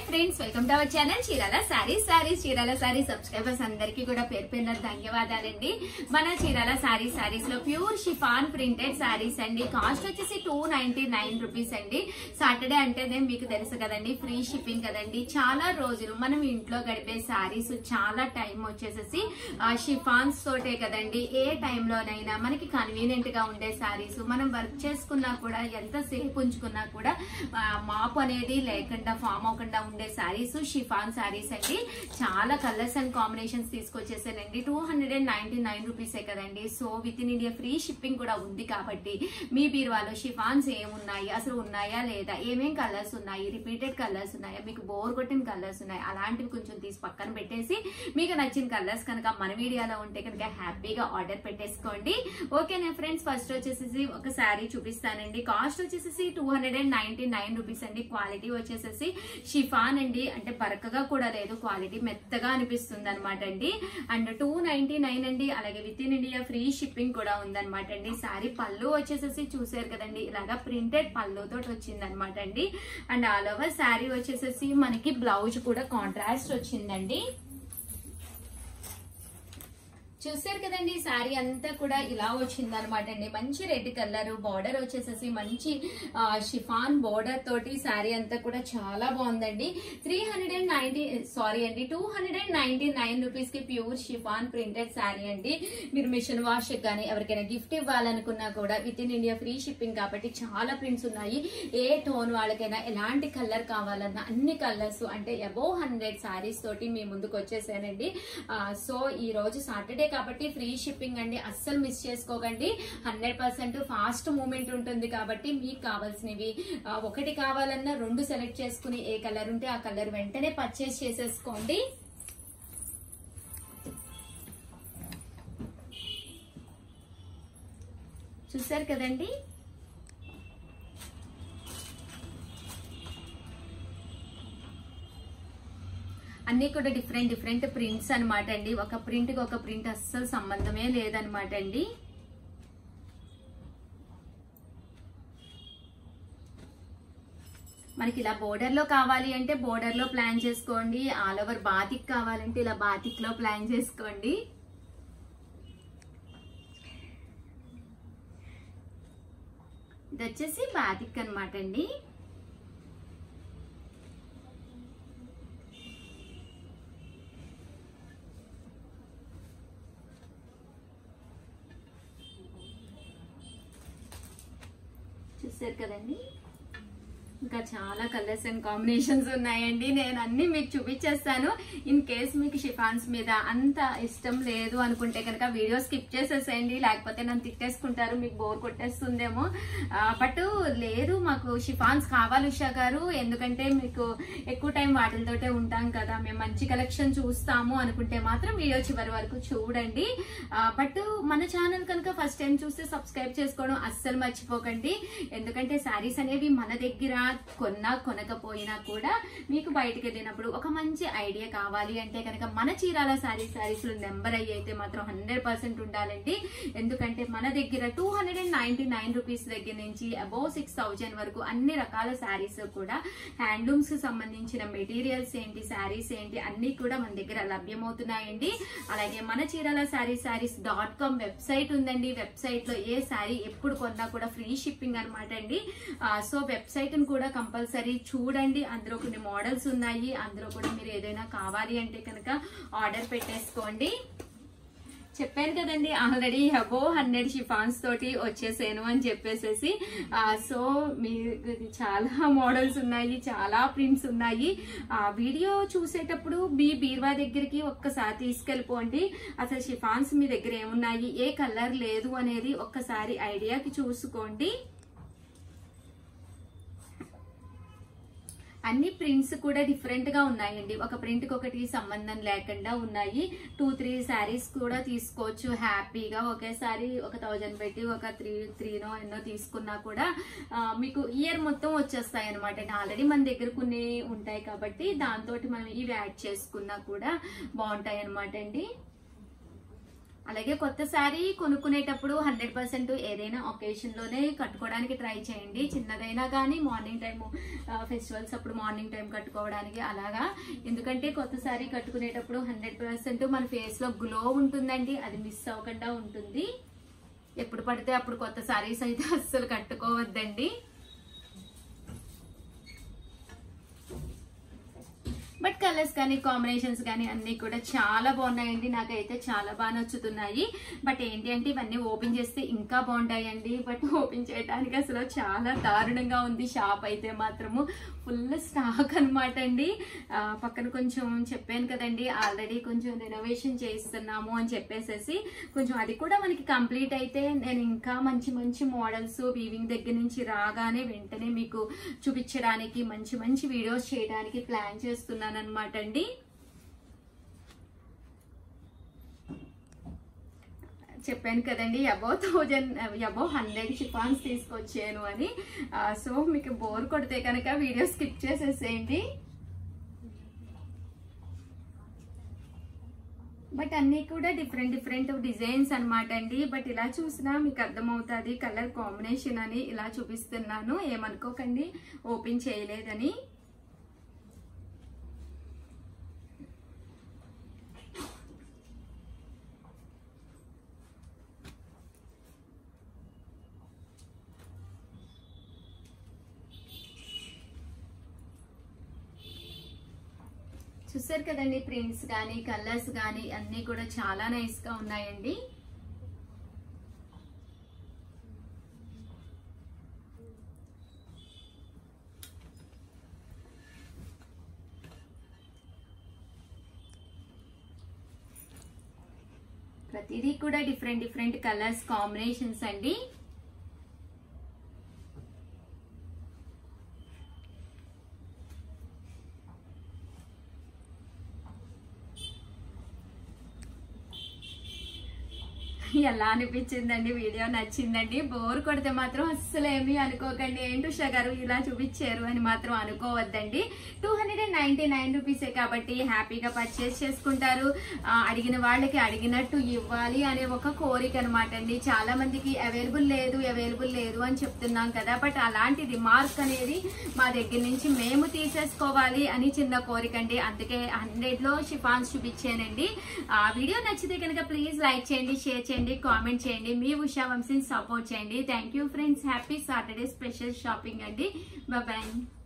friends welcome to our channel Chirala saris saris Chirala sari subscribers అందరికీ కూడా పేరు పేరున ధన్యవాదాలండి మన చీరాల సారీ సారీస్ లో ప్యూర్ షిఫాన్ ప్రింటెడ్ సారీస్ అండి కాస్ట్ వచ్చేసి టూ నైన్టీ నైన్ రూపీస్ అండి సాటర్డే అంటేనే మీకు తెలుసు కదండి ఫ్రీ షిప్పింగ్ కదండి చాలా రోజులు మనం ఇంట్లో గడిపే సారీస్ చాలా టైం వచ్చేసేసి షిఫాన్స్ తోటే కదండి ఏ టైంలోనైనా మనకి కన్వీనియంట్ గా ఉండే సారీస్ మనం వర్క్ చేసుకున్నా కూడా ఎంత సేపు ఉంచుకున్నా కూడా ఆ, మాపు అనేది లేకుండా ఫామ్ అవ్వకుండా ఉండే సారీస్ షిఫాన్ సారీస్ అండి చాలా కలర్స్ అండ్ కాంబినేషన్స్ తీసుకొచ్చేసానండి two hundred and ninety nine రూపీసే కదండి so within India free shipping కూడా ఉంది కాబట్టి మీ బీరువాలో షిఫాన్స్ ఏమున్నాయి అసలు ఉన్నాయా లేదా ఏమేం కలర్స్ ఉన్నాయి రిపీటెడ్ కలర్స్ ఉన్నాయా మీకు బోర్ కొట్టిన కలర్స్ ఉన్నాయి అలాంటివి కొంచెం తీసి పక్కన పెట్టేసి మీకు నచ్చిన కలర్స్ కనుక మన వీడియోలో ఉంటే కనుక హ్యాపీగా ఆర్డర్ పెట్టేసుకోండి ఓకేనా ఫ్రెండ్స్ ఫస్ట్ వచ్చేసి ఒక శారీ చూపిస్తానండి కాస్ట్ వచ్చేసి two hundred and ninety nine rupees అండి క్వాలిటీ వచ్చేసేసి షిఫాన్ అండి అంటే బరకగా కూడా లేదు క్వాలిటీ మెత్తగా అనిపిస్తుంది అనమాట అండి అండ్ టూ నైన్టీ నైన్ అండి అలాగే within India free shipping కూడా ఉందన్నమాట అండి శారీ పళ్ళు వచ్చేసేసి చూసారు కదండి ఇలాగా ప్రింటెడ్ పళ్ళుతో వచ్చింది అనమాట అండి అండ్ ఆల్ ఓవర్ శారీ వచ్చేసేసి మనకి బ్లౌజ్ కూడా కాంట్రాస్ట్ వచ్చిందండి చూసారు కదండి శారీ అంతా కూడా ఇలా వచ్చింది అనమాట అండి మంచి రెడ్ కలర్ బార్డర్ వచ్చేసేసి మంచి ఆ, షిఫాన్ బార్డర్ తోటి శారీ అంతా కూడా చాలా బాగుందండి three hundred and ninety sorry అండి two hundred and ninety nine rupees కి ప్యూర్ షిఫాన్ ప్రింటెడ్ శారీ అండి మీరు మిషన్ వాష్ కానీ ఎవరికైనా గిఫ్ట్ ఇవ్వాలనుకున్నా కూడా within India free shipping కాబట్టి చాలా ప్రింట్స్ ఉన్నాయి ఏ టోన్ వాళ్ళకైనా ఎలాంటి కలర్ కావాలన్నా అన్ని కలర్స్ అంటే అబోవ్ హండ్రెడ్ శారీస్ తోటి మీ ముందుకు వచ్చేసానండి ఆ, సో ఈ రోజు సాటర్డే కాబట్టి ఫ్రీ షిప్పింగ్ అండి అస్సలు మిస్ చేసుకోకండి హండ్రెడ్ పర్సెంట్ ఫాస్ట్ మూమెంట్ ఉంటుంది కాబట్టి మీకు కావాల్సినవి ఆ, ఒకటి కావాలన్నా రెండు సెలెక్ట్ చేసుకుని ఏ కలర్ ఉంటే ఆ కలర్ వెంటనే పర్చేస్ చేసేసుకోండి చూసారు కదండి అన్ని కూడా డిఫరెంట్ డిఫరెంట్ ప్రింట్స్ అన్నమాట అండి ఒక ప్రింట్ కి ఒక ప్రింట్ అస్సలు సంబంధమే లేదనమాట అండి మనకి ఇలా బోర్డర్ లో కావాలి అంటే బోర్డర్ లో ప్లాన్ చేసుకోండి ఆల్ ఓవర్ బాతిక్ కావాలంటే ఇలా బాతిక్ లో ప్లాన్ చేసుకోండి ఇది వచ్చేసి బాతిక్ అనమాట అండి చూసారు కదండి ఇంకా చాలా కలర్స్ అండ్ కాంబినేషన్స్ ఉన్నాయండి నేను అన్ని మీకు చూపించేస్తాను ఇన్ కేస్ మీకు షిఫాన్స్ మీద అంత ఇష్టం లేదు అనుకుంటే కనుక వీడియో స్కిప్ చేసేసేయండి లేకపోతే నన్ను తిట్టేసుకుంటారు మీకు బోర్ కొట్టేస్తుందేమో బట్ లేదు మాకు షిఫాన్స్ కావాలి ఉషా గారు ఎందుకంటే మీకు ఎక్కువ టైం వాటితోటే ఉంటాం కదా మేము మంచి కలెక్షన్ చూస్తాము అనుకుంటే మాత్రం వీడియో చివరి వరకు చూడండి బట్ మన ఛానల్ కనుక ఫస్ట్ టైం చూస్తే సబ్స్క్రైబ్ చేసుకోవడం అస్సలు మర్చిపోకండి ఎందుకంటే శారీస్ అనేవి మన దగ్గర కొన్నా కొనకపోయినా కూడా మీకు బయటకు వెళ్ళినప్పుడు ఒక మంచి ఐడియా కావాలి అంటే కనుక మన చీరాల శారీ శారీస్ నెంబర్ అయ్యి అయితే మాత్రం హండ్రెడ్ పర్సెంట్ ఉండాలండి ఎందుకంటే మన దగ్గర two hundred and ninety nine rupees దగ్గర నుంచి అబౌవ్ సిక్స్ థౌజండ్ వరకు అన్ని రకాల శారీస్ కూడా హ్యాండ్లూమ్స్ కి సంబంధించిన మెటీరియల్స్ ఏంటి శారీస్ ఏంటి అన్ని కూడా మన దగ్గర లభ్యమవుతున్నాయండి అలాగే మన Chirala sari saris dot com website ఉందండి వెబ్సైట్ లో ఏ శారీ ఎప్పుడు కొన్నా కూడా ఫ్రీ షిప్పింగ్ అనమాట అండి ఆ, సో వెబ్సైట్ ని కూడా కంపల్సరీ చూడండి అందులో కొన్ని మోడల్స్ ఉన్నాయి అందులో కూడా మీరు ఏదైనా కావాలి అంటే కనుక ఆర్డర్ పెట్టేసుకోండి చెప్పాను కదండి ఆల్రెడీ అబో హండ్రెడ్ షిఫాన్స్ తోటి వచ్చేసాను అని చెప్పేసేసి ఆ, సో మీకు చాలా మోడల్స్ ఉన్నాయి చాలా ప్రింట్స్ ఉన్నాయి ఆ వీడియో చూసేటప్పుడు మీ బీర్వా దగ్గరికి ఒక్కసారి తీసుకెళ్ళిపోండి అసలు షిఫాన్స్ మీ దగ్గర ఏమున్నాయి ఏ కలర్ లేదు అనేది ఒక్కసారి ఐడియాకి చూసుకోండి అన్ని ప్రింట్స్ కూడా డిఫరెంట్ గా ఉన్నాయండి ఒక ప్రింట్ కి ఒకటి సంబంధం లేకుండా ఉన్నాయి టూ త్రీ శారీస్ కూడా తీసుకోవచ్చు హ్యాపీగా ఒకేసారి ఒక థౌజండ్ పెట్టి ఒక త్రీ త్రీనో ఎన్నో తీసుకున్నా కూడా ఆ, మీకు ఇయర్ మొత్తం వచ్చేస్తాయి అనమాట ఆల్రెడీ మన దగ్గర కొన్ని ఉంటాయి కాబట్టి దాంతో మనం ఇవి యాడ్ చేసుకున్నా కూడా బాగుంటాయి అనమాట అండి అలాగే కొత్త శారీ కొనుక్కునేటప్పుడు హండ్రెడ్ పర్సెంట్ ఏదైనా ఒకేషన్లోనే కట్టుకోవడానికి ట్రై చేయండి చిన్నదైనా కానీ మార్నింగ్ టైం ఫెస్టివల్స్ అప్పుడు మార్నింగ్ టైం కట్టుకోవడానికి అలాగా ఎందుకంటే కొత్త శారీ కట్టుకునేటప్పుడు హండ్రెడ్ పర్సెంట్ మన ఫేస్లో గ్లో ఉంటుందండి అది మిస్ అవ్వకుండా ఉంటుంది ఎప్పుడు పడితే అప్పుడు కొత్త శారీస్ అయితే అస్సలు కట్టుకోవద్దండి బట్ కలర్స్ కానీ కాంబినేషన్స్ కానీ అన్ని కూడా చాలా బాగున్నాయండి నాకైతే చాలా బాగా నచ్చుతున్నాయి బట్ ఏంటి అంటే ఇవన్నీ ఓపెన్ చేస్తే ఇంకా బాగుంటాయండి బట్ ఓపెన్ చేయడానికి అసలు చాలా దారుణంగా ఉంది షాప్ అయితే మాత్రము ఫుల్ స్టాక్ అనమాట అండి ఆ, పక్కన కొంచెం చెప్పాను కదండి ఆల్రెడీ కొంచెం రెనోవేషన్ చేస్తున్నాము అని చెప్పేసేసి కొంచెం అది కూడా మనకి కంప్లీట్ అయితే నేను ఇంకా మంచి మంచి మోడల్స్ వీవింగ్ దగ్గర నుంచి రాగానే వెంటనే మీకు చూపించడానికి మంచి మంచి వీడియోస్ చేయడానికి ప్లాన్ చేస్తున్నాను అనమాట అండి చెప్పాను కదండి above thousand above hundred chiffons తీసుకొచ్చాను అని ఆ, సో మీకు బోర్ కొడితే కనుక వీడియో స్కిప్ చేసేసేయండి బట్ అన్నీ కూడా డిఫరెంట్ డిఫరెంట్ డిజైన్స్ అన్నమాట అండి బట్ ఇలా చూసినా మీకు అర్థమవుతుంది కలర్ కాంబినేషన్ అని ఇలా చూపిస్తున్నాను ఏమనుకోకండి ఓపెన్ చేయలేదని చూసారు కదండి ప్రింట్స్ కానీ కలర్స్ కానీ అన్నీ కూడా చాలా నైస్ గా ఉన్నాయండి ప్రతిదీ కూడా డిఫరెంట్ డిఫరెంట్ కలర్స్ కాంబినేషన్స్ అండి ఎలా అనిపించిందండి వీడియో నచ్చిందండి బోర్ కొడితే మాత్రం అస్సలు ఏమీ అనుకోకండి ఏంటి ఉషా గారు ఇలా చూపించారు అని మాత్రం అనుకోవద్దండి two hundred and ninety nine రూపీసే కాబట్టి హ్యాపీగా పర్చేస్ చేసుకుంటారు ఆ, అడిగిన వాళ్ళకి అడిగినట్టు ఇవ్వాలి అనే ఒక కోరిక అనమాట అండి చాలా మందికి అవైలబుల్ లేదు అవైలబుల్ లేదు అని చెప్తున్నాం కదా బట్ అలాంటి రిమార్క్ అనేది మా దగ్గర నుంచి మేము తీసేసుకోవాలి అని చిన్న కోరిక అండి అందుకే హండ్రెడ్ లో షిఫాన్స్ చూపించానండి ఆ వీడియో నచ్చితే కనుక ప్లీజ్ లైక్ చేయండి షేర్ చేయండి కామెంట్ చేయండి మీ ఉషా వంశీని సపోర్ట్ చేయండి thank you friends happy Saturday special shopping అండి బాయ్